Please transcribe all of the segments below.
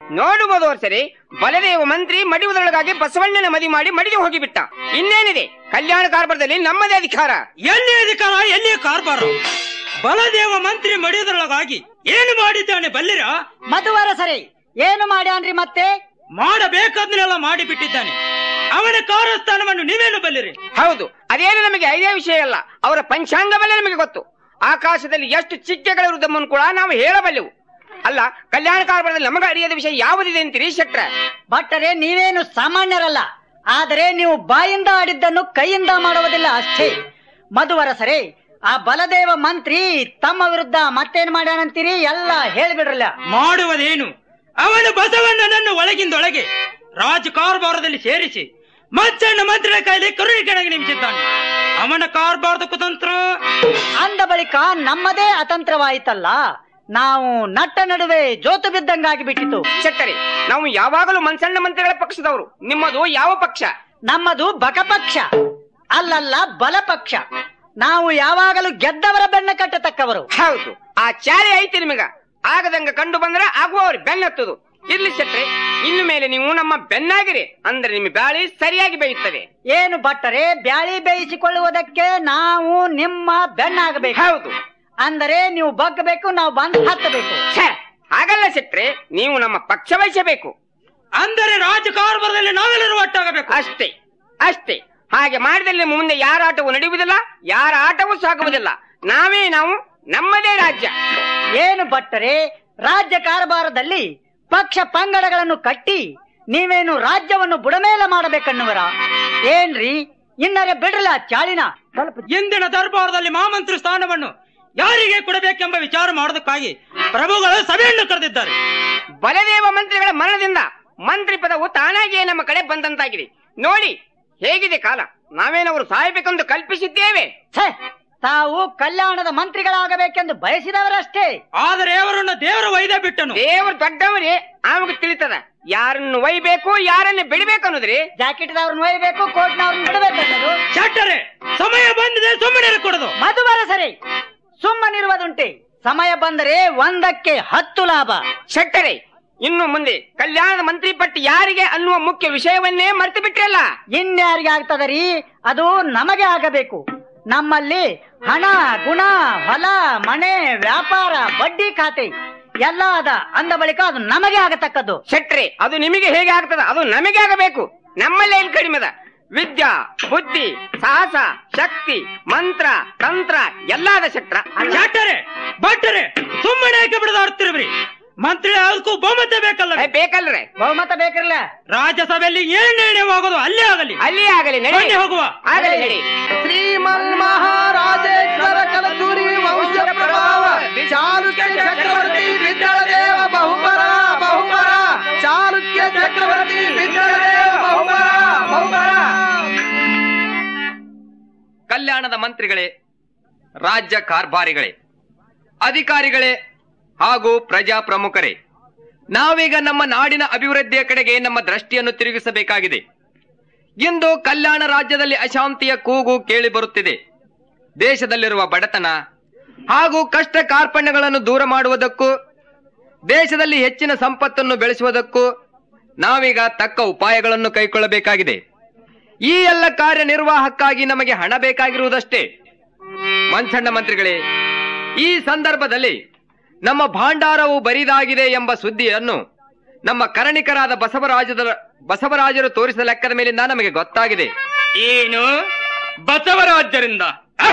ನೋಡುವುದು ಸರಿ ಬಲದೇವ ಮಂತ್ರಿ ಮಡಿಯುವುದರೊಳಗಾಗಿ ಬಸವಣ್ಣನ ಮದಿ ಮಾಡಿ ಮಡಿದು ಹೋಗಿಬಿಟ್ಟ ಇನ್ನೇನಿದೆ ಕಲ್ಯಾಣ ಕಾರ್ಬಾರದಲ್ಲಿ ನಮ್ಮದೇ ಅಧಿಕಾರ ಎಲ್ಲಿ ಅಧಿಕಾರ ಎಲ್ಲಿ ಕಾರ್ಬಾರ ಬಲದೇವ ಮಂತ್ರಿ ಮಡಿಯೋದ್ರೊಳಗಾಗಿ ಏನು ಮಾಡಿದ್ದಾನೆ ಬಲ್ಲಿರ ಮಧುವರ ಸರಿ ಏನು ಮಾಡ್ಯಾನ್ರಿ ಮತ್ತೆ ಮಾಡಬೇಕಾದ್ನೆಲ್ಲ ಮಾಡಿ ಬಿಟ್ಟಿದ್ದಾನೆ ಅವನ ಕಾರಸ್ಥಾನವನ್ನು ನೀವೇನು ಬಲ್ಲಿರಿ ಹೌದು ಅದೇನು ನಮಗೆ ಐದೇ ವಿಷಯ ಅಲ್ಲ ಅವರ ಪಂಚಾಂಗವಲ್ಲೇ ನಮಗೆ ಗೊತ್ತು ಆಕಾಶದಲ್ಲಿ ಎಷ್ಟು ಚಿಟ್ಟೆಗಳಿರುವುದನ್ನು ಕೂಡ ನಾವು ಹೇಳಬಲ್ಲೆವು ಅಲ್ಲ ಕಲ್ಯಾಣ ಕಾರ್ಬಾರದಲ್ಲಿ ನಮಗೆ ಅರಿಯದ ವಿಷಯ ಯಾವುದಿದೆ ಅಂತೀರಿ ಶೆಟ್ರ ಭಟ್ಟರೆ ನೀವೇನು ಸಾಮಾನ್ಯರಲ್ಲ ಆದರೆ ನೀವು ಬಾಯಿಂದ ಆಡಿದ್ದನ್ನು ಕೈಯಿಂದ ಮಾಡುವುದಿಲ್ಲ ಅಷ್ಟೇ ಮಧುವರ ಸರಿ ಆ ಬಲದೇವ ಮಂತ್ರಿ ತಮ್ಮ ವಿರುದ್ಧ ಮತ್ತೇನ್ ಮಾಡ್ಯಾನಂತೀರಿ ಎಲ್ಲ ಹೇಳಿಬಿಡ್ರಲ್ಲ ಮಾಡುವುದೇನು ಅವನು ಬಸವಣ್ಣನನ್ನು ಒಳಗಿಂದೊಳಗೆ ರಾಜ ಕಾರ್ಬಾರದಲ್ಲಿ ಸೇರಿಸಿ ಮಚ್ಚಣ್ಣ ಮಂತ್ರಿಯ ಕೈಲಿ ಕರುಣಿ ಕೆಳಗೆ ನಿಮಿಸಿದ್ದಾನೆ ಅವನ ಕಾರ್ಬಾರದ ಕುತಂತ್ರ ಅಂದ ಬಳಿಕ ನಮ್ಮದೇ ಅತಂತ್ರವಾಯಿತಲ್ಲ ನಾವು ನಟ್ಟ ನಡುವೆ ಜೋತು ಬಿದ್ದಂಗಾಗಿ ಬಿಟ್ಟಿತು ಶೆಟ್ಟರೆ ನಾವು ಯಾವಾಗಲೂ ಮನ್ಸಣ್ಣ ಮಂತ್ರಿಗಳ ಪಕ್ಷದವರು ನಿಮ್ಮದು ಯಾವ ಪಕ್ಷ ನಮ್ಮದು ಬಕಪಕ್ಷ ಅಲ್ಲಲ್ಲ ಬಲಪಕ್ಷ ನಾವು ಯಾವಾಗಲೂ ಗೆದ್ದವರ ಬೆನ್ನ ಕಟ್ಟತಕ್ಕವರು ಹೌದು ಆ ಚಾರಿ ಐತಿ ನಿಮಗ ಆಗದಂಗ ಕಂಡು ಬಂದ್ರೆ ಆಗುವವ್ರು ಬೆನ್ನತ್ತದು ಇರ್ಲಿ ಶೆಟ್ರೆ ಇನ್ನು ಮೇಲೆ ನೀವು ನಮ್ಮ ಬೆನ್ನಾಗಿರಿ ಅಂದ್ರೆ ನಿಮ್ಮ ಬ್ಯಾಳಿ ಸರಿಯಾಗಿ ಬೇಯುತ್ತದೆ ಏನು ಭಟ್ಟರೆ ಬ್ಯಾಳಿ ಬೇಯಿಸಿಕೊಳ್ಳುವುದಕ್ಕೆ ನಾವು ನಿಮ್ಮ ಬೆನ್ನಾಗಬೇಕು ಹೌದು ಅಂದರೆ ನೀವು ಬಗ್ಗಬೇಕು ನಾವು ಬಂದು ಹತ್ತಬೇಕು ಛೆ, ಹಾಗಲ್ಲ ಶೆಟ್ರೆ ನೀವು ನಮ್ಮ ಪಕ್ಷ ವಹಿಸಬೇಕು ಅಂದರೆ ರಾಜ ಕಾರ್ಬಾರದಲ್ಲಿ ನಾವೆಲ್ಲರೂ ಒಟ್ಟಾಗಬೇಕು ಅಷ್ಟೇ ಅಷ್ಟೇ ಹಾಗೆ ಮಾಡಿದಲ್ಲಿ ಮುಂದೆ ಯಾರ ಆಟವೂ ನಡೆಯುವುದಿಲ್ಲ ಯಾರ ಆಟವೂ ಸಾಗುವುದಿಲ್ಲ ನಾವೇ ನಾವು ನಮ್ಮದೇ ರಾಜ್ಯ ಏನು ಭಟ್ಟರೆ ರಾಜ್ಯ ಕಾರಭಾರದಲ್ಲಿ ಪಕ್ಷ ಪಂಗಡಗಳನ್ನು ಕಟ್ಟಿ ನೀವೇನು ರಾಜ್ಯವನ್ನು ಬುಡಮೇಲ ಮಾಡಬೇಕನ್ನುವರ ಏನ್ರಿ ಇನ್ನರೆ ಬಿಡ್ರಲ್ಲ ಚಾಳಿನ ಸ್ವಲ್ಪ ಇಂದಿನ ದರ್ಬಾರದಲ್ಲಿ ಮಹಾಮಂತ್ರಿ ಸ್ಥಾನವನ್ನು ಯಾರಿಗೆ ಕೊಡಬೇಕೆಂಬ ವಿಚಾರ ಮಾಡೋದಕ್ಕಾಗಿ ಪ್ರಭುಗಳು ಸಭೆಯನ್ನು ಕರೆದಿದ್ದಾರೆ ಬಲದೇವ ಮಂತ್ರಿಗಳ ಮರಣದಿಂದ ಮಂತ್ರಿ ಪದವು ತಾನಾಗಿಯೇ ನಮ್ಮ ಕಡೆ ಬಂದಂತಾಗಿದೆ ನೋಡಿ ಹೇಗಿದೆ ಕಾಲ ನಾವೇನವರು ಸಾಯಬೇಕೆಂದು ಕಲ್ಪಿಸಿದ್ದೇವೆ ಛೆ, ತಾವು ಕಲ್ಯಾಣದ ಮಂತ್ರಿಗಳಾಗಬೇಕೆಂದು ಬಯಸಿದವರಷ್ಟೇ ಆದರೆ ಅವರನ್ನು ದೇವರ ವೈದ್ಯ ಬಿಟ್ಟನು ದೇವರು ದೊಡ್ಡವರೇ ಆವಾಗ ತಿಳಿತದ ಯಾರನ್ನು ಒಯ್ಬೇಕು ಯಾರನ್ನು ಬಿಡಬೇಕು ಅನ್ನೋದ್ರಿ ಜಾಕೆಟ್ದವ್ರನ್ನ ಒಯ್ಬೇಕು ಕೋಟ್ನವ್ರನ್ನ ಬಿಡಬೇಕು ಅನ್ನೋದು ಶೆಟ್ಟರೆ ಸಮಯ ಬಂದಿದೆ ಸುಮ್ಮನೆ ಕೊಡದು ಮಧುಬರ ಸರಿ ಸುಮ್ಮನಿರುವುದುಂಟೆ ಸಮಯ ಬಂದರೆ ಒಂದಕ್ಕೆ ಹತ್ತು ಲಾಭ ಶೆಟ್ಟರೆ ಇನ್ನು ಮುಂದೆ ಕಲ್ಯಾಣದ ಮಂತ್ರಿ ಪಟ್ಟಿ ಯಾರಿಗೆ ಅನ್ನುವ ಮುಖ್ಯ ವಿಷಯವನ್ನೇ ಮರ್ತು ಬಿಟ್ರಲ್ಲ ಇನ್ಯಾರಿಗೆ ಆಗ್ತದರಿ ಅದು ನಮಗೆ ಆಗಬೇಕು ನಮ್ಮಲ್ಲಿ ಹಣ ಗುಣ ಹೊಲ ಮನೆ ವ್ಯಾಪಾರ ಬಡ್ಡಿ ಖಾತೆ ಎಲ್ಲ ಅದ ಅಂದ ಬಳಿಕ ಅದು ನಮಗೆ ಆಗತಕ್ಕದ್ದು ಶೆಟ್ರೆ ಅದು ನಿಮಗೆ ಹೇಗೆ ಆಗ್ತದ ಅದು ನಮಗೆ ಆಗಬೇಕು ನಮ್ಮಲ್ಲೇ ಇಲ್ಲಿ ಕಡಿಮೆ ಅದ ವಿದ್ಯಾ ಬುದ್ಧಿ ಸಾಹಸ ಶಕ್ತಿ ಮಂತ್ರ ತಂತ್ರ ಎಲ್ಲ ಅದ ಶೆಟ್ರ ಶೆಟ್ಟರೆ ಭಟ್ಟರೆ ಸುಮ್ಮನೆ ಯಾಕೆ ಬಿಡದಾಡ್ತಿರ್ಬ್ರಿ ಮಂತ್ರಿ ಅದಕ್ಕೂ ಬಹುಮತ ಬೇಕಲ್ಲ ಏ, ಬೇಕಲ್ರೆ ಬಹುಮತ ಬೇಕಿರಲ್ಲ ರಾಜ್ಯಸಭೆಯಲ್ಲಿ ಏನ್ ನಿರ್ಣಯವಾಗೋದು ಅಲ್ಲೇ ಆಗಲಿ ಅಲ್ಲಿ ಆಗಲಿ ನಡಿ ಬನ್ನಿ ಹೋಗುವ ಆಗಲಿ ನಡಿ ಶ್ರೀಮನ್ ಮಹಾರಾಜೇಶ್ವರ ಕಲಚೂರಿ ವಂಶ ಪ್ರಭಾವ ಚಾಲುಕ್ಯ ಚಕ್ರವರ್ತಿ ವಿದ್ಯಾಳದೇವ ಬಹುಪರ ಬಹುಪರ ಚಾಲುಕ್ಯ ಚಕ್ರವರ್ತಿ ವಿದ್ಯಾಳದೇವ ಬಹುಪರ ಬಹುಪರ ಕಲ್ಯಾಣದ ಮಂತ್ರಿಗಳೇ ರಾಜ್ಯ ಕಾರ್ಭಾರಿಗಳೇ ಅಧಿಕಾರಿಗಳೇ ಹಾಗೂ ಪ್ರಜಾ ಪ್ರಮುಖರೇ ನಾವೀಗ ನಮ್ಮ ನಾಡಿನ ಅಭಿವೃದ್ಧಿಯ ಕಡೆಗೆ ನಮ್ಮ ದೃಷ್ಟಿಯನ್ನು ತಿರುಗಿಸಬೇಕಾಗಿದೆ ಇಂದು ಕಲ್ಯಾಣ ರಾಜ್ಯದಲ್ಲಿ ಅಶಾಂತಿಯ ಕೂಗು ಕೇಳಿ ಬರುತ್ತಿದೆ ದೇಶದಲ್ಲಿರುವ ಬಡತನ ಹಾಗೂ ಕಷ್ಟ ಕಾರ್ಪಣ್ಯಗಳನ್ನು ದೂರ ಮಾಡುವುದಕ್ಕೂ ದೇಶದಲ್ಲಿ ಹೆಚ್ಚಿನ ಸಂಪತ್ತನ್ನು ಬೆಳೆಸುವುದಕ್ಕೂ ನಾವೀಗ ತಕ್ಕ ಉಪಾಯಗಳನ್ನು ಕೈಗೊಳ್ಳಬೇಕಾಗಿದೆ ಈ ಎಲ್ಲ ಕಾರ್ಯನಿರ್ವಾಹಕ್ಕಾಗಿ ನಮಗೆ ಹಣ ಬೇಕಾಗಿರುವುದಷ್ಟೇ ಮಂಚಣ್ಣ ಮಂತ್ರಿಗಳೇ ಈ ಸಂದರ್ಭದಲ್ಲಿ ನಮ್ಮ ಭಾಂಡಾರವು ಬರಿದಾಗಿದೆ ಎಂಬ ಸುದ್ದಿಯನ್ನು ನಮ್ಮ ಕರಣಿಕರಾದ ಬಸವರಾಜದ ಬಸವರಾಜರು ತೋರಿಸಿದ ಲೆಕ್ಕದ ಮೇಲಿಂದ ನಮಗೆ ಗೊತ್ತಾಗಿದೆ ಏನು ಬಸವರಾಜ್ಯರಿಂದ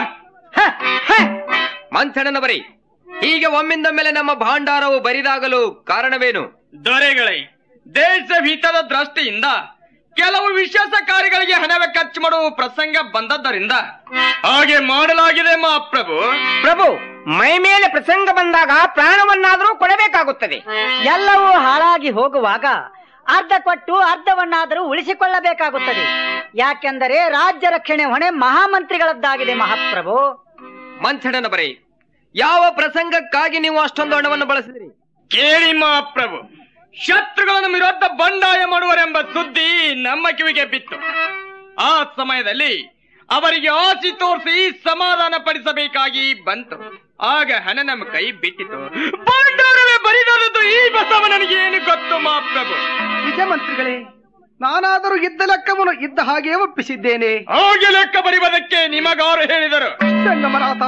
ಮಂಚಣ್ಣನವರೇ ಹೀಗೆ ಒಮ್ಮಿಂದ ಮೇಲೆ ನಮ್ಮ ಭಾಂಡಾರವು ಬರಿದಾಗಲು ಕಾರಣವೇನು ದೊರೆಗಳೇ ದೇಶ ಹಿತದ ದೃಷ್ಟಿಯಿಂದ ಕೆಲವು ವಿಶೇಷ ಕಾರ್ಯಗಳಿಗೆ ಹಣವೇ ಖರ್ಚು ಮಾಡುವ ಪ್ರಸಂಗ ಬಂದದ್ದರಿಂದ ಹಾಗೆ ಮಾಡಲಾಗಿದೆ ಮಹಾಪ್ರಭು ಪ್ರಭು ಮೈ ಮೇಲೆ ಪ್ರಸಂಗ ಬಂದಾಗ ಪ್ರಾಣವನ್ನಾದರೂ ಕೊಡಬೇಕಾಗುತ್ತದೆ ಎಲ್ಲವೂ ಹಾಳಾಗಿ ಹೋಗುವಾಗ ಅರ್ಧ ಕೊಟ್ಟು ಅರ್ಧವನ್ನಾದರೂ ಉಳಿಸಿಕೊಳ್ಳಬೇಕಾಗುತ್ತದೆ ಯಾಕೆಂದರೆ ರಾಜ್ಯ ರಕ್ಷಣೆ ಹೊಣೆ ಮಹಾಮಂತ್ರಿಗಳದ್ದಾಗಿದೆ ಮಹಾಪ್ರಭು ಮಂಚಣ್ಣನವರೇ ಯಾವ ಪ್ರಸಂಗಕ್ಕಾಗಿ ನೀವು ಅಷ್ಟೊಂದು ಹಣವನ್ನು ಬಳಸಿದಿರಿ ಕೇಳಿ ಮಹಾಪ್ರಭು ಶತ್ರುಗಳನ್ನು ವಿರುದ್ಧ ಬಂಡಾಯ ಮಾಡುವರೆಂಬ ಸುದ್ದಿ ನಮ್ಮ ಕಿವಿಗೆ ಬಿತ್ತು ಆ ಸಮಯದಲ್ಲಿ ಅವರಿಗೆ ಆಸಿ ತೋರಿಸಿ ಸಮಾಧಾನ ಪಡಿಸಬೇಕಾಗಿ ಬಂತು ಆಗ ಹಣ ನಮ್ಮ ಕೈ ಬಿಟ್ಟಿತು ಬಂಡಾರವೇ ಬರಿ ಬರಿದದ್ದು ಈ ಬಸವನಿಗೆ ಏನು ಗೊತ್ತು ಮಹಾಪ್ರಭು ನಿಜ ಮಂತ್ರಿಗಳೇ ನಾನಾದರೂ ಇದ್ದ ಲೆಕ್ಕವನ್ನು ಇದ್ದ ಹಾಗೆ ಒಪ್ಪಿಸಿದ್ದೇನೆ ಹಾಗೆ ಲೆಕ್ಕ ಬರಿಯುವುದಕ್ಕೆ ನಿಮಗಾರು ಹೇಳಿದರು ಸಂಗಮನಾಥ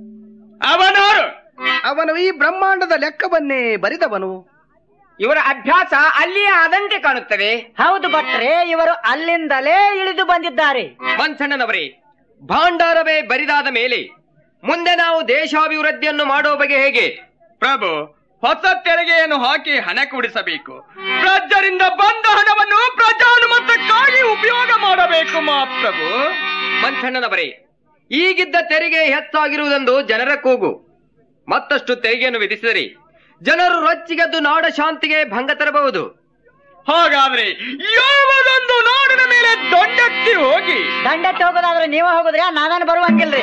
ಅವನಾರು ಅವನು ಈ ಬ್ರಹ್ಮಾಂಡದ ಲೆಕ್ಕವನ್ನೇ ಬರಿದವನು ಇವರ ಅಭ್ಯಾಸ ಅಲ್ಲಿಯೇ ಆದಂತೆ ಕಾಣುತ್ತದೆ ಹೌದು ಭಟ್ರೆ ಇವರು ಅಲ್ಲಿಂದಲೇ ಇಳಿದು ಬಂದಿದ್ದಾರೆ ಮಂಥಣ್ಣನವರೇ ಭಾಂಡಾರವೇ ಬರಿದಾದ ಮೇಲೆ ಮುಂದೆ ನಾವು ದೇಶಾಭಿವೃದ್ಧಿಯನ್ನು ಮಾಡೋ ಬಗೆ ಹೇಗೆ ಪ್ರಭು ಹೊಸ ತೆರಿಗೆಯನ್ನು ಹಾಕಿ ಹಣ ಕೂಡಿಸಬೇಕು ಪ್ರಜರಿಂದ ಬಂದ ಹಣವನ್ನು ಪ್ರಜಾನುಮತಕ್ಕಾಗಿ ಉಪಯೋಗ ಮಾಡಬೇಕು ಮಹಾಪ್ರಭು ಮಂಥಣ್ಣನವರೇ ಈಗಿದ್ದ ತೆರಿಗೆ ಹೆಚ್ಚಾಗಿರುವುದೆಂದು ಜನರ ಕೂಗು ಮತ್ತಷ್ಟು ತೆರಿಗೆಯನ್ನು ವಿಧಿಸಿದರೆ ಜನರು ರೊಚ್ಚಿಗೆದ್ದು ನಾಡ ಶಾಂತಿಗೆ ಭಂಗ ತರಬಹುದು ಹಾಗಾದ್ರೆ ಯಾವುದೊಂದು ನಾಡಿನ ಮೇಲೆ ದೊಡ್ಡಕ್ಕೆ ಹೋಗಿ ದಂಡಕ್ಕೆ ಹೋಗೋದಾದ್ರೆ ನೀವೇ ಹೋಗುದ್ರಿ ನಾವೇನು ಬರುವಂಗಿಲ್ರಿ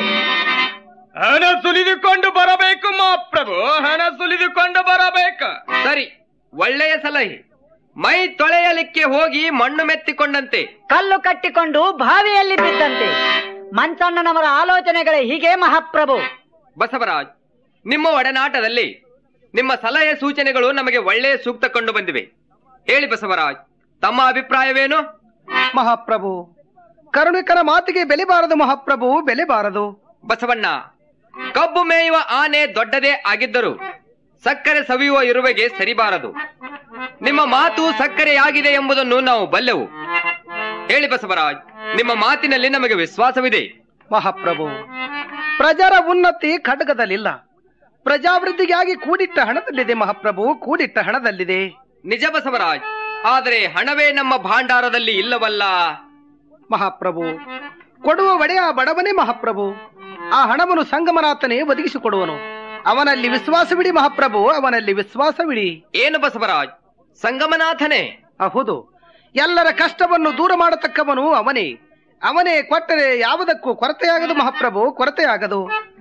ಹಣ ಸುಲಿದುಕೊಂಡು ಬರಬೇಕು ಮಹಾಪ್ರಭು ಹಣ ಸುಲಿದುಕೊಂಡು ಬರಬೇಕು ಸರಿ ಒಳ್ಳೆಯ ಸಲಹೆ ಮೈ ತೊಳೆಯಲಿಕ್ಕೆ ಹೋಗಿ ಮಣ್ಣು ಮೆತ್ತಿಕೊಂಡಂತೆ ಕಲ್ಲು ಕಟ್ಟಿಕೊಂಡು ಬಾವಿಯಲ್ಲಿ ಬಿದ್ದಂತೆ ಮಂಚಣ್ಣನವರ ಆಲೋಚನೆಗಳೇ ಹೀಗೆ ಮಹಾಪ್ರಭು ಬಸವರಾಜ್ ನಿಮ್ಮ ಒಡನಾಟದಲ್ಲಿ ನಿಮ್ಮ ಸಲಹೆ ಸೂಚನೆಗಳು ನಮಗೆ ಒಳ್ಳೆಯ ಸೂಕ್ತ ಕಂಡು ಬಂದಿವೆ ಹೇಳಿ ಬಸವರಾಜ್ ತಮ್ಮ ಅಭಿಪ್ರಾಯವೇನು ಮಹಾಪ್ರಭು ಕರುಣಿಕರ ಮಾತಿಗೆ ಬೆಲೆ ಬಾರದು ಮಹಾಪ್ರಭು ಬೆಲೆ ಬಾರದು ಬಸವಣ್ಣ ಕಬ್ಬು ಮೇಯುವ ಆನೆ ದೊಡ್ಡದೇ ಆಗಿದ್ದರೂ ಸಕ್ಕರೆ ಸವಿಯುವ ಇರುವೆಗೆ ಸರಿಬಾರದು ನಿಮ್ಮ ಮಾತು ಸಕ್ಕರೆಯಾಗಿದೆ ಎಂಬುದನ್ನು ನಾವು ಬಲ್ಲೆವು ಹೇಳಿ ಬಸವರಾಜ್ ನಿಮ್ಮ ಮಾತಿನಲ್ಲಿ ನಮಗೆ ವಿಶ್ವಾಸವಿದೆ ಮಹಾಪ್ರಭು ಪ್ರಜರ ಉನ್ನತಿ ಖಡ್ಗದಲ್ಲಿಲ್ಲ ಪ್ರಜಾವೃದ್ಧಿಗಾಗಿ ಕೂಡಿಟ್ಟ ಹಣದಲ್ಲಿದೆ ಮಹಾಪ್ರಭು ಕೂಡಿಟ್ಟ ಹಣದಲ್ಲಿದೆ ನಿಜ ಬಸವರಾಜ್ ಆದರೆ ಹಣವೇ ನಮ್ಮ ಭಾಂಡಾರದಲ್ಲಿ ಇಲ್ಲವಲ್ಲ ಮಹಾಪ್ರಭು ಕೊಡುವ ಒಡೆಯ ಬಡವನೇ ಮಹಾಪ್ರಭು ಆ ಹಣವನ್ನು ಸಂಗಮನಾಥನೇ ಒದಗಿಸಿಕೊಡುವನು ಅವನಲ್ಲಿ ವಿಶ್ವಾಸವಿಡಿ ಮಹಾಪ್ರಭು ಅವನಲ್ಲಿ ವಿಶ್ವಾಸವಿಡಿ ಏನು ಬಸವರಾಜ್ ಸಂಗಮನಾಥನೇ ಹೌದು ಎಲ್ಲರ ಕಷ್ಟವನ್ನು ದೂರ ಮಾಡತಕ್ಕವನು ಅವನೇ ಅವನೇ ಕೊಟ್ಟರೆ ಯಾವುದಕ್ಕೂ ಕೊರತೆಯಾಗದು ಮಹಾಪ್ರಭು ಕೊರತೆಯಾಗದು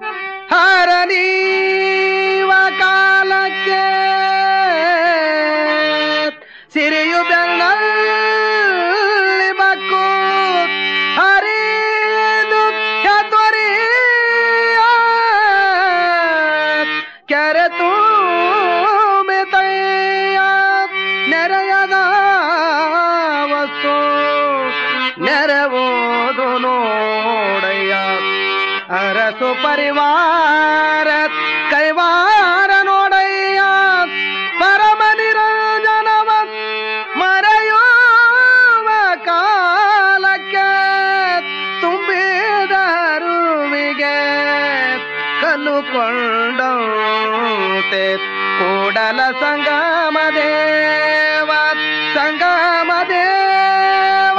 ಹರನೀವ ಕಾಲಕ್ಕೆ ಸಿರಿಯು ಬೆನ್ನಲ್ಲಿ ಬಕ್ಕು ಹರಿದು ಹೆದರಿಯ ಕೆರೆ ತುಂಬಿತಯ್ಯ ನೆರೆಯದ ವಸ್ತು ನೆರವುದು ನೋಡಯ್ಯ ಅರಸು ಪರಿವಾರ ಕೈವಾರ ನೋಡಯ್ಯ ಪರಮ ನಿರಂಜನವ ಮರೆಯುವ ಕಾಲಕ್ಕೆ ತುಂಬಿದರುವಿಗೆ ಕಲ್ಲು ಕೊಂಡಂತೆ ಕೂಡಲ ಸಂಗಮ ದೇವ ಸಂಗಮ ದೇವ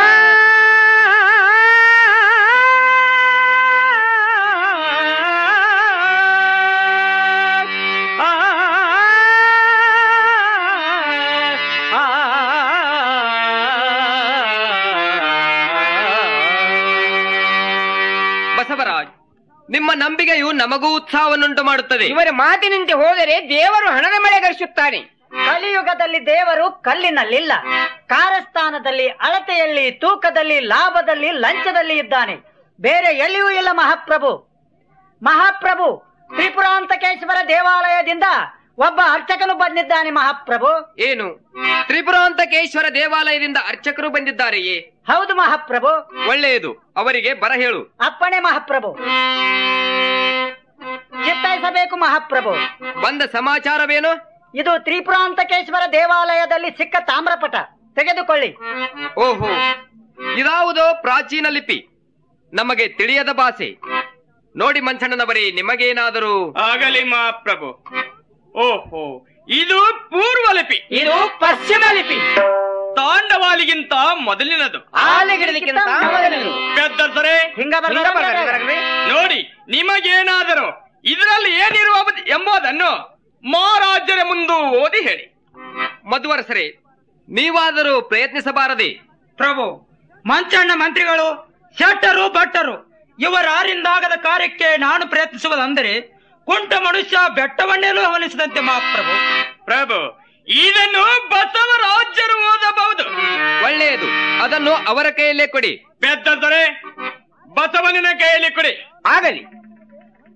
ಬಸವರಾಜ್ ನಿಮ್ಮ ನಂಬಿಕೆಯು ನಮಗೂ ಉತ್ಸಾಹವನ್ನುಂಟು ಮಾಡುತ್ತದೆ ಇವರ ಮಾತಿನಂತೆ ಹೋದರೆ ದೇವರು ಹಣದ ಮಳೆ ಗರಿಸುತ್ತಾನೆ ಕಲಿಯುಗದಲ್ಲಿ ದೇವರು ಕಲ್ಲಿನಲ್ಲಿಲ್ಲ ಕಾರಸ್ಥಾನದಲ್ಲಿ ಅಳತೆಯಲ್ಲಿ ತೂಕದಲ್ಲಿ ಲಾಭದಲ್ಲಿ ಲಂಚದಲ್ಲಿ ಇದ್ದಾನೆ ಬೇರೆ ಎಲ್ಲಿಯೂ ಇಲ್ಲ ಮಹಾಪ್ರಭು ಮಹಾಪ್ರಭು ತ್ರಿಪುರಾಂತಕೇಶ್ವರ ದೇವಾಲಯದಿಂದ ಒಬ್ಬ ಅರ್ಚಕನು ಬಂದಿದ್ದಾನೆ ಮಹಾಪ್ರಭು ಏನು ತ್ರಿಪುರಾಂತಕೇಶ್ವರ ದೇವಾಲಯದಿಂದ ಅರ್ಚಕರು ಬಂದಿದ್ದಾರೆಯೇ ಹೌದು ಮಹಾಪ್ರಭು ಒಳ್ಳೆಯದು ಅವರಿಗೆ ಬರ ಹೇಳು ಅಪ್ಪಣೆ ಮಹಾಪ್ರಭು ಚಿತ್ತೈಸಬೇಕು ಮಹಾಪ್ರಭು ಬಂದ ಸಮಾಚಾರವೇನು ಇದು ತ್ರಿಪುರಾಂತಕೇಶ್ವರ ದೇವಾಲಯದಲ್ಲಿ ಸಿಕ್ಕ ತಾಮ್ರಪಟ ತೆಗೆದುಕೊಳ್ಳಿ ಓಹೋ ಇದಾವುದೋ ಪ್ರಾಚೀನ ಲಿಪಿ ನಮಗೆ ತಿಳಿಯದ ಭಾಷೆ ನೋಡಿ ಮಂಚಣ್ಣನವರೇ ನಿಮಗೇನಾದರೂ ಆಗಲಿ ಮಹಾಪ್ರಭು ಓಹೋ ಇದು ಪೂರ್ವ ಲಿಪಿ ಇದು ಪಶ್ಚಿಮ ಲಿಪಿ ತಾಂಡವಾಲಿಗಿಂತ ಮೊದಲಿನದು ಆಲೆಗಿಡದಕ್ಕಿಂತ ಮೊದಲನೇದು. ಗದ್ದರ್ಸರೇ ಹಿಂಗ ಹಿಂಗ ಬರ್ತಾರೆ, ಬರ್ತಾರೆ. ನೋಡಿ ನಿಮಗೇನಾದರೂ ಇದರಲ್ಲಿ ಏನಿರುವ ಎಂಬುದನ್ನು ಮಹಾರಾಜರ ಮುಂದು ಓದಿ ಹೇಳಿ ಮಧ್ವರಸರೇ ನೀವಾದರೂ ಪ್ರಯತ್ನಿಸಬಾರದೆ ಪ್ರಭು ಮಂಚಣ್ಣ ಮಂತ್ರಿಗಳು ಶೆಟ್ಟರು ಭಟ್ಟರು ಇವರಾರಿಂದಾಗದ ಕಾರ್ಯಕ್ಕೆ ನಾನು ಪ್ರಯತ್ನಿಸುವುದಂದರೆ ಕುಂಟ ಮನುಷ್ಯ ಬೆಟ್ಟವನ್ನೇಲೂ ಹವನಿಸಿದಂತೆ ಮಹಾಪ್ರಭು ಪ್ರಭು ಇದನ್ನು ಬಸವರಾಜ್ಯರು ಓದಬಹುದು ಒಳ್ಳೆಯದು ಅದನ್ನು ಅವರ ಕೈಯಲ್ಲೇ ಕೊಡಿ ಬೆದ್ದದರೆ ಬಸವನಿನ ಕೈಯಲ್ಲಿ ಕೊಡಿ ಆಗಲಿ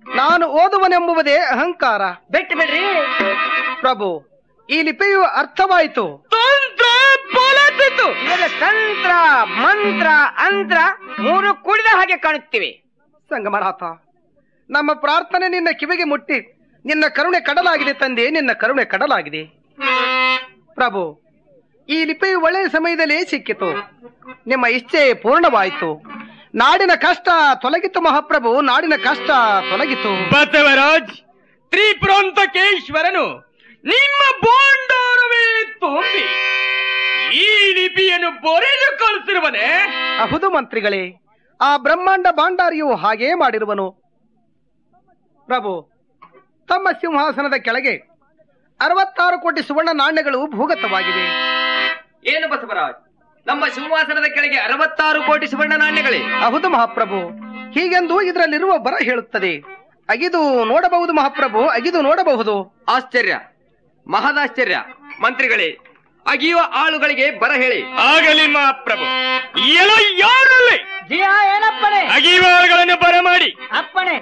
ನಾನು ಓದುವನೆಂಬುವುದೇ ಅಹಂಕಾರ ಬಿಟ್ಟು ಬಿಡ್ರಿ ಪ್ರಭು ಈ ಲಿಪಿಯು ಅರ್ಥವಾಯಿತು ತಂತ್ರ ಫಲಿಸಿತು ಇದರ ತಂತ್ರ ಮಂತ್ರ ಅಂತ್ರ ಮೂರು ಕೂಡಿದ ಹಾಗೆ ಕಾಣುತ್ತಿವೆ ಸಂಗಮನಾಥ ನಮ್ಮ ಪ್ರಾರ್ಥನೆ ನಿನ್ನ ಕಿವಿಗೆ ಮುಟ್ಟಿ ನಿನ್ನ ಕರುಣೆ ಕಡಲಾಗಿದೆ ತಂದೆ ನಿನ್ನ ಕರುಣೆ ಕಡಲಾಗಿದೆ ಪ್ರಭು ಈ ಲಿಪಿಯು ಒಳ್ಳೆಯ ಸಮಯದಲ್ಲಿ ಸಿಕ್ಕಿತು ನಿಮ್ಮ ಇಚ್ಛೆ ಪೂರ್ಣವಾಯಿತು ನಾಡಿನ ಕಷ್ಟ ತೊಲಗಿತು ಮಹಾಪ್ರಭು ನಾಡಿನ ಕಷ್ಟ ತೊಲಗಿತು ಬಸವರಾಜ್ ತ್ರಿಪುರಾಂತಕೇಶ್ವರನು ನಿಮ್ಮ ಬೋಂಡಾರವೇ ತುಂಬಿ ಈ ಲಿಪಿಯನ್ನು ಬರೆದು ಕಳಿಸಿರುವನೇ ಅಹುದು ಮಂತ್ರಿಗಳೇ ಆ ಬ್ರಹ್ಮಾಂಡ ಭಾಂಡಾರಿಯು ಹಾಗೇ ಮಾಡಿರುವನು ಪ್ರಭು ತಮ್ಮ ಸಿಂಹಾಸನದ ಕೆಳಗೆ ಅರವತ್ತಾರು ಕೋಟಿ ಸುವರ್ಣ ನಾಣ್ಯಗಳು ಭೂಗತವಾಗಿವೆ ಏನು ಬಸವರಾಜ್ ನಮ್ಮ ಸಿಂಹಾಸನದ ಕೆಳಗೆ ಅರವತ್ತಾರು ಕೋಟಿ ಸುವರ್ಣ ನಾಣ್ಯಗಳೇ ಹೌದು ಮಹಾಪ್ರಭು ಹೀಗೆಂದು ಇದರಲ್ಲಿರುವ ಬರ ಹೇಳುತ್ತದೆ ಅಗಿದು ನೋಡಬಹುದು ಮಹಾಪ್ರಭು ಅಗಿದು ನೋಡಬಹುದು ಆಶ್ಚರ್ಯ ಮಹದಾಶ್ಚರ್ಯ ಮಂತ್ರಿಗಳೇ ಅಗಿಯುವ ಆಳುಗಳಿಗೆ ಬರ ಹೇಳಿ ಆಗಲಿ ಮಹಾಪ್ರಭು ಎಲ್ಲ ಯಾರಲ್ಲಿ ಜಿಯಾ ಏನಪ್ಪಣೆ ಅಗಿವಾಳಗಳನ್ನು ಬರಮಾಡಿ ಅಪ್ಪಣೆ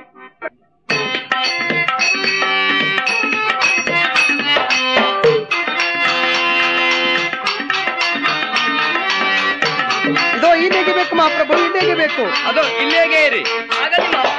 ಇದೋ ಇಲ್ಲಿಗೆ ಬೇಕು ಮಹಾಪ್ರಭು ಇಲ್ಲಿಗೆ ಬೇಕು ಅದು ಇಲ್ಲೇಗೆ ಇರಿ ಆಗಲಿ ಮಹಾಪ್ರಭು.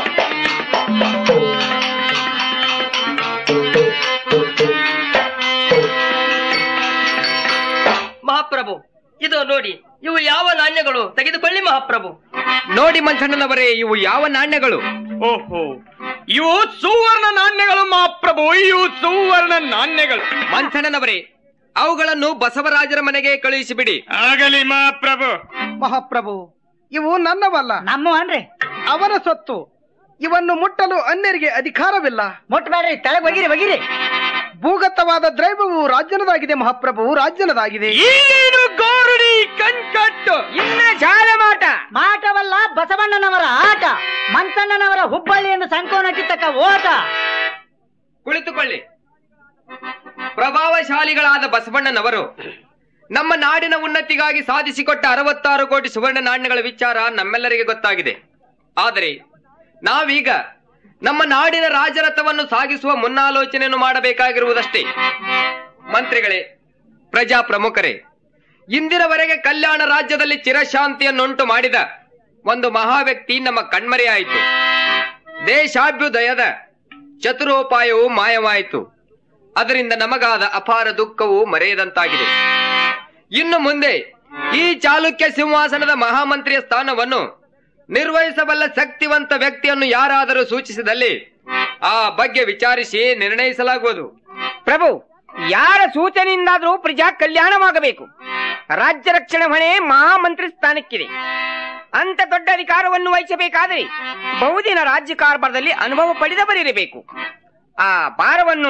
ಮಹಾಪ್ರಭು ಇದು ನೋಡಿ ಇವು ಯಾವ ನಾಣ್ಯಗಳು ತೆಗೆದುಕೊಳ್ಳಿ ಮಹಾಪ್ರಭು ನೋಡಿ ಮಂಚಣ್ಣನವರೇ ಇವು ಯಾವ ನಾಣ್ಯಗಳು ಓಹೋ ಇವು ಸುವರ್ಣ ನಾಣ್ಯಗಳು ಮಹಾಪ್ರಭು ಇವು ಸುವರ್ಣ ನಾಣ್ಯಗಳು ಮಂಚಣ್ಣನವರೇ ಅವುಗಳನ್ನು ಬಸವರಾಜರ ಮನೆಗೆ ಕಳುಹಿಸಿಬಿಡಿ ಆಗಲಿ ಮಹಾಪ್ರಭು ಮಹಾಪ್ರಭು ಇವು ನನ್ನವಲ್ಲ ನಮ್ಮ ಅನ್ರಿ ಅವನ ಸೊತ್ತು ಇವನ್ನು ಮುಟ್ಟಲು ಅನ್ಯರಿಗೆ ಅಧಿಕಾರವಿಲ್ಲ ಮುಟ್ಬೇಡ್ರಿ ತೆಳಗ್ ಒಗಿರಿ ಒಗಿರಿ ಭೂಗತವಾದ ದ್ರೈವವು ರಾಜ್ಯನದಾಗಿದೆ ಮಹಾಪ್ರಭು ರಾಜ್ಯನದಾಗಿದೆ ಇನ್ನೇನು ಗೋರುಡಿ ಕಣ್ಕಟ್ಟು ಇನ್ನ ಜಾಲಮಾಟ ಮಾಟವಲ್ಲ ಬಸವಣ್ಣನವರ ಆಟ ಮಂತಣ್ಣನವರ ಹುಬ್ಬಳ್ಳಿಯಿಂದ ಸಂಕೋನಟ್ಟಿತಕ್ಕ ಓಟ ಕುಳಿತುಕೊಳ್ಳಿ ಪ್ರಭಾವಶಾಲಿಗಳಾದ ಬಸವಣ್ಣನವರು ನಮ್ಮ ನಾಡಿನ ಉನ್ನತಿಗಾಗಿ ಸಾಧಿಸಿಕೊಟ್ಟ ಅರವತ್ತಾರು ಕೋಟಿ ಸುವರ್ಣ ನಾಣ್ಯಗಳ ವಿಚಾರ ನಮ್ಮೆಲ್ಲರಿಗೆ ಗೊತ್ತಾಗಿದೆ ಆದರೆ ನಾವೀಗ ನಮ್ಮ ನಾಡಿನ ರಾಜರಥವನ್ನು ಸಾಗಿಸುವ ಮುನ್ನಾಲೋಚನೆಯನ್ನು ಮಾಡಬೇಕಾಗಿರುವುದಷ್ಟೇ ಮಂತ್ರಿಗಳೇ ಪ್ರಜಾ ಪ್ರಮುಖರೇ ಇಂದಿನವರೆಗೆ ಕಲ್ಯಾಣ ರಾಜ್ಯದಲ್ಲಿ ಚಿರಶಾಂತಿಯನ್ನುಂಟು ಮಾಡಿದ ಒಂದು ಮಹಾ ವ್ಯಕ್ತಿ ನಮ್ಮ ಕಣ್ಮರೆಯಾಯಿತು ದೇಶಾಭ್ಯುದಯದ ಚತುರೋಪಾಯವು ಮಾಯವಾಯಿತು ಅದರಿಂದ ನಮಗಾದ ಅಪಾರ ದುಃಖವು ಮರೆಯದಂತಾಗಿದೆ ಇನ್ನು ಮುಂದೆ ಈ ಚಾಲುಕ್ಯ ಸಿಂಹಾಸನದ ಮಹಾಮಂತ್ರಿಯ ಸ್ಥಾನವನ್ನು ನಿರ್ವಹಿಸಬಲ್ಲ ಶಕ್ತಿವಂತ ವ್ಯಕ್ತಿಯನ್ನು ಯಾರಾದರೂ ಸೂಚಿಸಿದಲ್ಲಿ ಆ ಬಗ್ಗೆ ವಿಚಾರಿಸಿ ನಿರ್ಣಯಿಸಲಾಗುವುದು ಪ್ರಭು ಯಾರ ಸೂಚನೆಯಿಂದಾದರೂ ಪ್ರಜಾ ಕಲ್ಯಾಣವಾಗಬೇಕು ರಾಜ್ಯ ರಕ್ಷಣೆ ಹೊಣೆ ಮಹಾಮಂತ್ರಿ ಸ್ಥಾನಕ್ಕಿದೆ ಅಂತ ದೊಡ್ಡ ಅಧಿಕಾರವನ್ನು ವಹಿಸಬೇಕಾದರೆ ಬಹುದಿನ ರಾಜ್ಯ ಕಾರ್ಭಾರದಲ್ಲಿ ಅನುಭವ ಪಡೆದವರಿರಬೇಕು ಆ ಭಾರವನ್ನು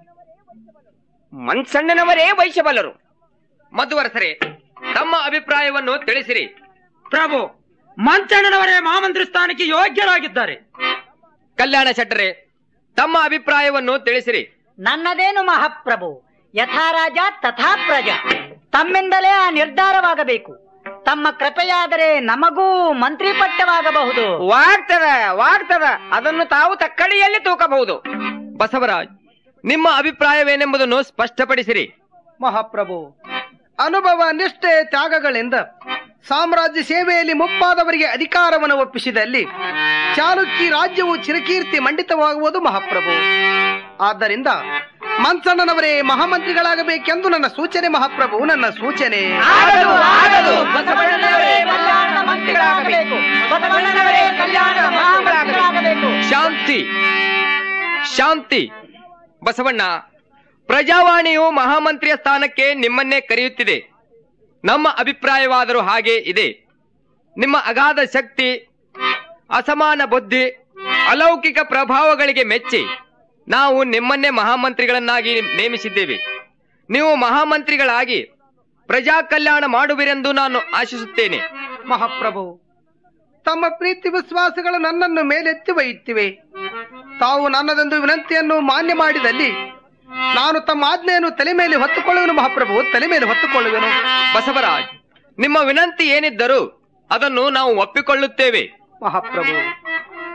ಮನ್ಸಣ್ಣನವರೇ ವಹಿಸಬಲ್ಲರು ಮಧುವರಸರೇ ತಮ್ಮ ಅಭಿಪ್ರಾಯವನ್ನು ತಿಳಿಸಿರಿ ಪ್ರಭು ಮಂಚಣ್ಣನವರೇ ಮಹಾಮಂತ್ರಿ ಸ್ಥಾನಕ್ಕೆ ಯೋಗ್ಯರಾಗಿದ್ದಾರೆ ಕಲ್ಯಾಣ ಶೆಟ್ಟರೆ ತಮ್ಮ ಅಭಿಪ್ರಾಯವನ್ನು ತಿಳಿಸಿರಿ ನನ್ನದೇನು ಮಹಾಪ್ರಭು ಯಥಾ ರಾಜ ತಥಾ ಪ್ರಜಾ ತಮ್ಮಿಂದಲೇ ಆ ನಿರ್ಧಾರವಾಗಬೇಕು ತಮ್ಮ ಕೃಪೆಯಾದರೆ ನಮಗೂ ಮಂತ್ರಿ ಪಟ್ಟವಾಗಬಹುದು ವಾಗ್ತದ ವಾಗ್ತದ ಅದನ್ನು ತಾವು ತಕ್ಕಡಿಯಲ್ಲಿ ತೂಕಬಹುದು ಬಸವರಾಜ್ ನಿಮ್ಮ ಅಭಿಪ್ರಾಯವೇನೆಂಬುದನ್ನು ಸ್ಪಷ್ಟಪಡಿಸಿರಿ ಮಹಾಪ್ರಭು ಅನುಭವ ನಿಷ್ಠೆ ತ್ಯಾಗಗಳಿಂದ ಸಾಮ್ರಾಜ್ಯ ಸೇವೆಯಲ್ಲಿ ಮುಪ್ಪಾದವರಿಗೆ ಅಧಿಕಾರವನ್ನು ಒಪ್ಪಿಸಿದಲ್ಲಿ ಚಾಲುಕ್ಯ ರಾಜ್ಯವು ಚಿರಕೀರ್ತಿ ಮಂಡಿತವಾಗುವುದು ಮಹಾಪ್ರಭು ಆದ್ದರಿಂದ ಮನ್ಸಣ್ಣನವರೇ ಮಹಾಮಂತ್ರಿಗಳಾಗಬೇಕೆಂದು ನನ್ನ ಸೂಚನೆ ಮಹಾಪ್ರಭು ನನ್ನ ಸೂಚನೆ ಆಗದು, ಆಗದು. ಬಸವಣ್ಣನವರೇ ಕಲ್ಯಾಣ ಮಂತ್ರಿಗಳಾಗಬೇಕು ಬಸವಣ್ಣನವರೇ ಕಲ್ಯಾಣ ಮಹಾಮಂತ್ರಿಗಳಾಗಬೇಕು ಶಾಂತಿ ಶಾಂತಿ ಬಸವಣ್ಣ ಪ್ರಜಾವಾಣಿಯು ಮಹಾಮಂತ್ರಿಯ ಸ್ಥಾನಕ್ಕೆ ನಿಮ್ಮನ್ನೇ ಕರೆಯುತ್ತಿದೆ ನಮ್ಮ ಅಭಿಪ್ರಾಯವಾದರೂ ಹಾಗೆ ಇದೆ ನಿಮ್ಮ ಅಗಾಧ ಶಕ್ತಿ ಅಸಮಾನ ಬುದ್ಧಿ ಅಲೌಕಿಕ ಪ್ರಭಾವಗಳಿಗೆ ಮೆಚ್ಚಿ ನಾವು ನಿಮ್ಮನ್ನೇ ಮಹಾಮಂತ್ರಿಗಳನ್ನಾಗಿ ನೇಮಿಸಿದ್ದೇವೆ ನೀವು ಮಹಾಮಂತ್ರಿಗಳಾಗಿ ಪ್ರಜಾ ಕಲ್ಯಾಣ ಮಾಡುವಿರೆಂದು ನಾನು ಆಶಿಸುತ್ತೇನೆ ಮಹಾಪ್ರಭು ತಮ್ಮ ಪ್ರೀತಿ ವಿಶ್ವಾಸಗಳು ನನ್ನನ್ನು ಮೇಲೆತ್ತಿ ಒಯ್ಯುತ್ತಿವೆ ತಾವು ನನ್ನದೊಂದು ವಿನಂತಿಯನ್ನು ಮಾನ್ಯ ಮಾಡಿದಲ್ಲಿ ನಾನು ತಮ್ಮ ಆಜ್ಞೆಯನ್ನು ತಲೆ ಮೇಲೆ ಹೊತ್ತುಕೊಳ್ಳುವೆನು ಮಹಾಪ್ರಭು ತಲೆ ಮೇಲೆ ಹೊತ್ತುಕೊಳ್ಳುವೆನು ಬಸವರಾಜ್ ನಿಮ್ಮ ವಿನಂತಿ ಏನಿದ್ದರೂ ಅದನ್ನು ನಾವು ಒಪ್ಪಿಕೊಳ್ಳುತ್ತೇವೆ ಮಹಾಪ್ರಭು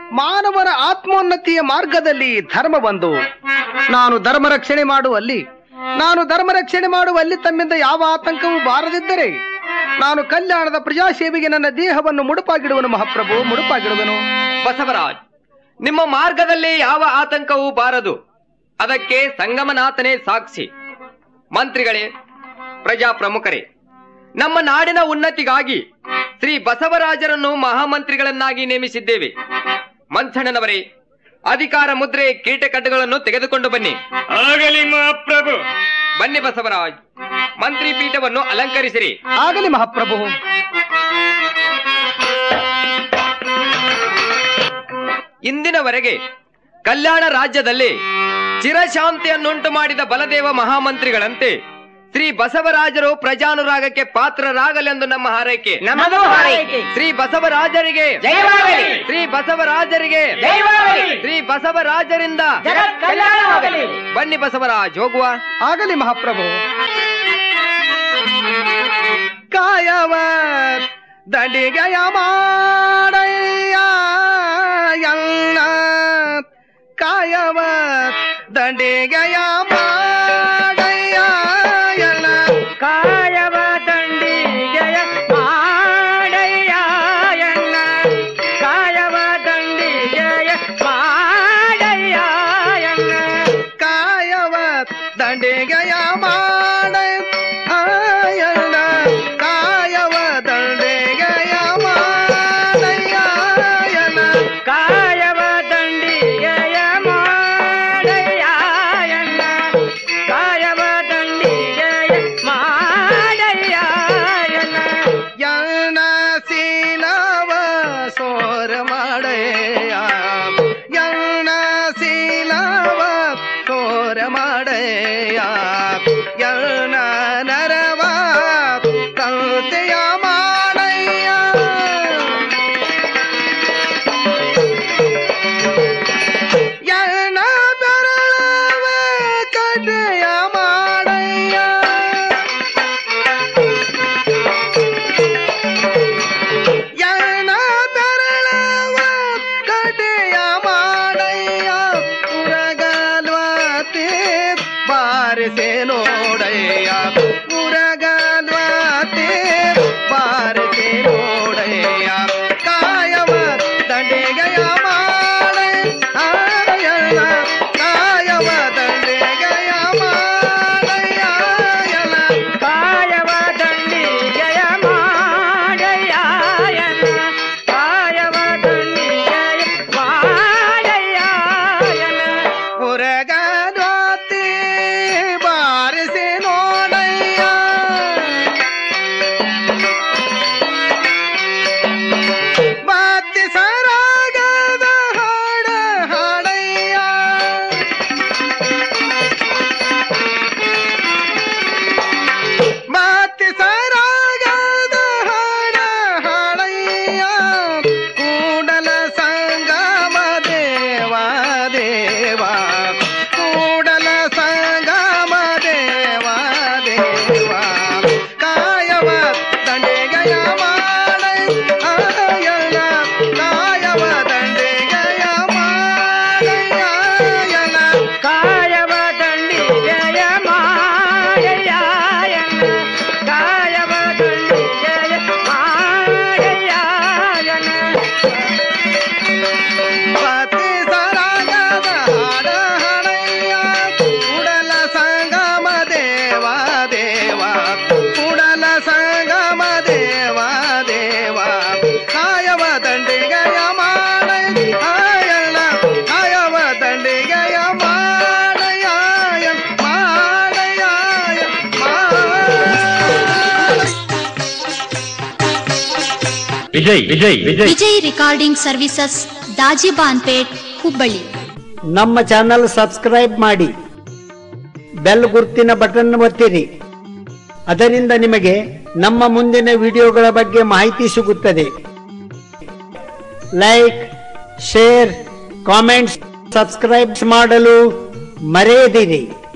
ಮಾನವನ ಆತ್ಮೋನ್ನತಿಯ ಮಾರ್ಗದಲ್ಲಿ ಧರ್ಮ ಬಂದು ನಾನು ಧರ್ಮ ರಕ್ಷಣೆ ಮಾಡುವಲ್ಲಿ ನಾನು ಧರ್ಮ ರಕ್ಷಣೆ ಮಾಡುವಲ್ಲಿ ತಮ್ಮಿಂದ ಯಾವ ಆತಂಕವೂ ಬಾರದಿದ್ದರೆ ನಾನು ಕಲ್ಯಾಣದ ಪ್ರಜಾಸೇವೆಗೆ ನನ್ನ ದೇಹವನ್ನು ಮುಡುಪಾಗಿಡುವನು ಮಹಾಪ್ರಭು ಮುಡುಪಾಗಿಡುವನು ಬಸವರಾಜ್ ನಿಮ್ಮ ಮಾರ್ಗದಲ್ಲಿ ಯಾವ ಆತಂಕವೂ ಬಾರದು ಅದಕ್ಕೆ ಸಂಗಮನಾಥನೇ ಸಾಕ್ಷಿ ಮಂತ್ರಿಗಳೇ ಪ್ರಜಾ ಪ್ರಮುಖರೇ ನಮ್ಮ ನಾಡಿನ ಉನ್ನತಿಗಾಗಿ ಶ್ರೀ ಬಸವರಾಜರನ್ನು ಮಹಾಮಂತ್ರಿಗಳನ್ನಾಗಿ ನೇಮಿಸಿದ್ದೇವೆ ಮಂಥಣ್ಣನವರೇ ಅಧಿಕಾರ ಮುದ್ರೆ ಕೀಟಕಡ್ಡುಗಳನ್ನು ತೆಗೆದುಕೊಂಡು ಬನ್ನಿ ಆಗಲಿ ಮಹಾಪ್ರಭು ಬನ್ನಿ ಬಸವರಾಜ್ ಮಂತ್ರಿ ಪೀಠವನ್ನು ಅಲಂಕರಿಸಿರಿ ಆಗಲಿ ಮಹಾಪ್ರಭು ಇಂದಿನವರೆಗೆ ಕಲ್ಯಾಣ ರಾಜ್ಯದಲ್ಲಿ ಚಿರಶಾಂತಿಯನ್ನುಂಟು ಮಾಡಿದ ಬಲದೇವ ಮಹಾಮಂತ್ರಿಗಳಂತೆ ಶ್ರೀ ಬಸವರಾಜರು ಪ್ರಜಾನುರಾಗಕ್ಕೆ ಪಾತ್ರರಾಗಲೆಂದು ನಮ್ಮ ಹಾರೈಕೆ ನಮ್ಮದು ಹಾರೈಕೆ ಶ್ರೀ ಬಸವರಾಜರಿಗೆ ಜಯವಾಗಲಿ. ಶ್ರೀ ಬಸವರಾಜರಿಗೆ ಜಯವಾಗಲಿ. ಶ್ರೀ ಬಸವರಾಜರಿಂದ ಜಗತ್ ಕಲ್ಯಾಣವಾಗಲಿ ಬನ್ನಿ ಬಸವರಾಜ್ ಹೋಗುವ ಆಗಲಿ ಮಹಾಪ್ರಭು ಕಾಯವ ದಂಡಿಗೆಯ ಮಾಡಯ್ಯ ಎಲ್ಲ ಕಾಯವ ದಂಡಿಗೆಯ ಮಾಡಯ್ಯ ಎಲ್ಲ ಕಾಯವ ದಂಡಿಗೆಯ ಮಾಡಯ್ಯ ಎನ್ನ ಕಾಯವ ದಂಡಿಗೆಯ ಮಾಡಯ್ಯ ಎನ್ನ ಕಾಯವ ದಂಡಿಗೆಯ ಮಾಡಯ್ಯ ಕಾಯವ ದಂಡಿಗೆಯ ಮಾಡಯ್ಯ ಎಲ್ಲ ಕಾಯವ ದಂಡಿಗೆಯ ಮಾಡಯ್ಯ ಎನ್ನ ಕಾಯವ ದಂಡಿಗೆಯ ಮಾಡಯ್ಯ ಎನ್ನ ಯನ ಶೀಲವ ಸೋರ ಮಾಡಯ್ಯ ಯನ ಶೀಲವ ಸೋರ ಮಾಡಯ್ಯ ಯನ ನರವ ಕಲ್ತೆಯ ಮಾಡಯ್ಯ ಯನ ಬೆರಳವ ಕಡೆಯ ಮಾಡಯ್ಯ ಯನ ಬೆರಳವ ಕಡೆಯ ಮಾಡಯ್ಯ ಉರಗಲ್ವತೆ ಬಾರಿಸೆ ನೋಡಯ್ಯ ಉರಗಲ್ವತೆ ಬಾರಿಸೆ ನೋಡಯ್ಯ ಕಾಯವ ದಂಡೆಗೆಯ ಮಾಡಯ್ಯ ಕಾಯವ ದಂಡೆಗೆಯ ಮಾಡಯ್ಯ ಕಾಯವ ದಂಡಿಗೆಯ ಮಾಡಯ್ಯ ಎನ್ನ ಕಾಯವ ದಂಡಿಗೆಯ ಮಾಡಯ್ಯ ಎನ್ನ ಉರಗದ್ವಾತಿ ಬಾರಿಸಿ ನೋಡಯ್ಯ ಬಾತಿ ಸರಾಗದ ಹಾಡ ಹಾಡಯ್ಯ ಬಾತಿ ಸರಾಗದ ಹಾಡ ಹಾಡಯ್ಯ ಕೂಡಲ ಸಂಗಮ ದೇವ ದೇವ ಕೂಡಲ ಸಂಗಮ ದೇವ ದೇವ ಕಾಯವ ದಂಡೆಗಯ ಮಾಡಯ್ಯ ಕಾಯವ ದಂಡೆಗಯ ಮಾಡಯ್ಯ ಕಾಯವ ದಂಡಿಗೆಯ ಮಾಡಯ್ಯ ಎನ್ನ ಕಾಯವ ದಂಡಿಗೆಯ ಮಾಡಯ್ಯ ಎನ್ನ ಪತಿ ಸರಾಗದ ಹಾಡ ಹಾಡಯ್ಯ ಕೂಡಲ ಸಂಗಮ ದೇವ ದೇವ ಕೂಡಲ ಸಂಗಮ ದೇವ ದೇವ ಕಾಯವ ದಂಡಿಗೆಯ ಮಾಡಯ್ಯ ಕಾಯವ ದಂಡಿಗೆಯ ಮಾಡಯ್ಯ ಮಾಡಯ್ಯ ವಿಜಯ್ ವಿಜಯ್ ವಿಜಯ್ ವಿಜಯ್ ರೆಕಾರ್ಡಿಂಗ್ ಸರ್ವಿಸಸ್ ದಾಜಿಬಾನ್ಪೇಟ್ ಹುಬ್ಬಳ್ಳಿ ನಮ್ಮ ಚಾನಲ್ ಸಬ್ಸ್ಕ್ರೈಬ್ ಮಾಡಿ ಬೆಲ್ ಗುರ್ತಿನ ಬಟನ್ ಒತ್ತಿರಿ ಅದರಿಂದ ನಿಮಗೆ ನಮ್ಮ ಮುಂದಿನ ವಿಡಿಯೋಗಳ ಬಗ್ಗೆ ಮಾಹಿತಿ ಸಿಗುತ್ತದೆ ಲೈಕ್ ಶೇರ್ ಕಾಮೆಂಟ್ಸ್ ಸಬ್ಸ್ಕ್ರೈಬ್ ಮಾಡಲು ಮರೆಯದಿರಿ